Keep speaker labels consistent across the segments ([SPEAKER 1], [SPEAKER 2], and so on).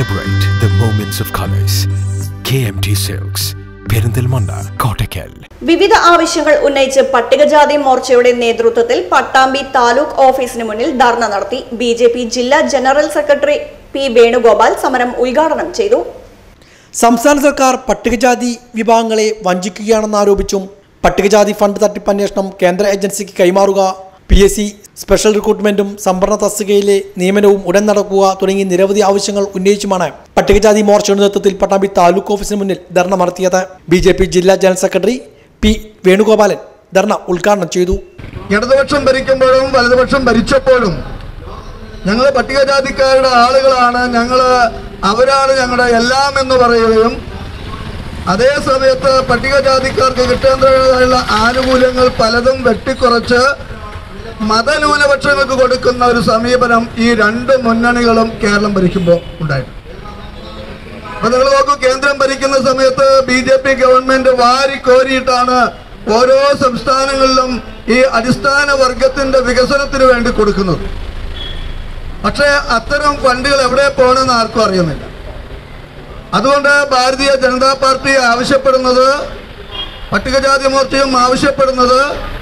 [SPEAKER 1] Celebrate the moments of colors. KMT Silks, Perinthalmanna Kottakkal
[SPEAKER 2] വിവിധ ആവശ്യങ്ങൾ ഉന്നയിച്ച് പട്ടികജാതി മോർച്ചയുടെ നേതൃത്വത്തിൽ പട്ടാമ്പി താലൂക്ക് ഓഫീസിന് മുന്നിൽ ധർണ നടത്തി ബി ജെ പി ജില്ലാ ജനറൽ സെക്രട്ടറി പി വേണുഗോപാൽ സമരം ഉദ്ഘാടനം ചെയ്തു
[SPEAKER 3] സംസ്ഥാന സർക്കാർ പട്ടികജാതി വിഭാഗങ്ങളെ വഞ്ചിക്കുകയാണെന്നാരോപിച്ചും പട്ടികജാതി ഫണ്ട് തട്ടിപ്പ് അന്വേഷണം കേന്ദ്ര ഏജൻസിക്ക് കൈമാറുക പി എസ് സി സ്പെഷ്യൽ റിക്രൂട്ട്മെന്റും സംവരണ തസ്തികയിലെ നിയമനവും ഉടൻ നടക്കുക തുടങ്ങി നിരവധി ആവശ്യങ്ങൾ ഉന്നയിച്ചുമാണ് പട്ടികജാതി മോർച്ചയുടെ നേതൃത്വത്തിൽ പട്ടാമ്പി താലൂക്ക് ഓഫീസിന് മുന്നിൽ ധർണ നടത്തിയത് ബി ജെ പി ജില്ലാ general secretary P Venugopalan dharna ഉദ്ഘാടനം ചെയ്തു
[SPEAKER 4] ഇടതുപക്ഷം ഭരിക്കുമ്പോഴും വലതുപക്ഷം ഭരിച്ചപ്പോഴും ഞങ്ങൾ പട്ടികജാതിക്കാരുടെ ആളുകളാണ് ഞങ്ങൾ അവരാണ് ഞങ്ങളുടെ എല്ലാം എന്ന് പറയുകയും അതേ സമയത്ത് പട്ടികജാതിക്കാർക്ക് കിട്ടേണ്ടതായുള്ള ആനുകൂല്യങ്ങൾ പലതും വെട്ടിക്കുറച്ച് മതന്യൂനപക്ഷങ്ങൾക്ക് കൊടുക്കുന്ന ഒരു സമീപനം ഈ രണ്ട് മുന്നണികളും കേരളം ഭരിക്കുമ്പോൾ ഉണ്ടായിട്ടുണ്ട് അപ്പൊ നിങ്ങൾ നോക്കൂ കേന്ദ്രം ഭരിക്കുന്ന സമയത്ത് ബി ജെ പി ഗവൺമെന്റ് വാരിക്കോരിയിട്ടാണ് ഓരോ സംസ്ഥാനങ്ങളിലും ഈ അടിസ്ഥാന വർഗത്തിന്റെ വികസനത്തിന് വേണ്ടി കൊടുക്കുന്നത് പക്ഷേ അത്തരം ഫണ്ടുകൾ എവിടെ പോകണമെന്ന് ആർക്കും അറിയുന്നില്ല അതുകൊണ്ട് ഭാരതീയ ജനതാ പാർട്ടി ആവശ്യപ്പെടുന്നത് പട്ടികജാതി മോർച്ചയും ആവശ്യപ്പെടുന്നത്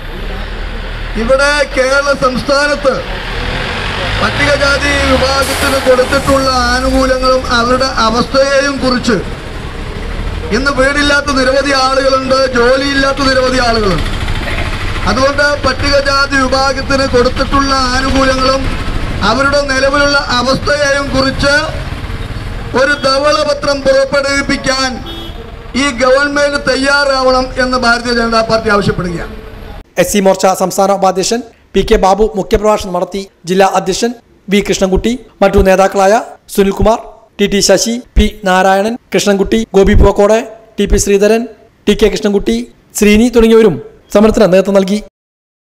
[SPEAKER 4] ഇവിടെ കേരള സംസ്ഥാനത്ത് പട്ടികജാതി വിഭാഗത്തിന് കൊടുത്തിട്ടുള്ള ആനുകൂല്യങ്ങളും അവരുടെ അവസ്ഥയെയും കുറിച്ച് ഇന്ന് വീടില്ലാത്ത നിരവധി ആളുകളുണ്ട് ജോലിയില്ലാത്ത നിരവധി ആളുകളുണ്ട് അതുകൊണ്ട് പട്ടികജാതി വിഭാഗത്തിന് കൊടുത്തിട്ടുള്ള ആനുകൂല്യങ്ങളും അവരുടെ നിലവിലുള്ള അവസ്ഥയെയും കുറിച്ച് ഒരു ധവളപത്രം പുറപ്പെടുവിപ്പിക്കാൻ ഈ ഗവൺമെന്റ് തയ്യാറാവണം എന്ന് ഭാരതീയ ജനതാ പാർട്ടി ആവശ്യപ്പെടുകയാണ്
[SPEAKER 3] എസ് സി മോർച്ച സംസ്ഥാന ഉപാധ്യക്ഷൻ പി കെ ബാബു മുഖ്യപ്രഭാഷണം നടത്തി ജില്ലാ അധ്യക്ഷൻ വി കൃഷ്ണൻകുട്ടി മറ്റു നേതാക്കളായ Sunilkumar T T Sasi P Narayanan Krishnankutty Gopi Pookode T P Sreedharan T K Krishnankutty Sreeni തുടങ്ങിയവരും സമരത്തിന് നേതൃത്വം നൽകി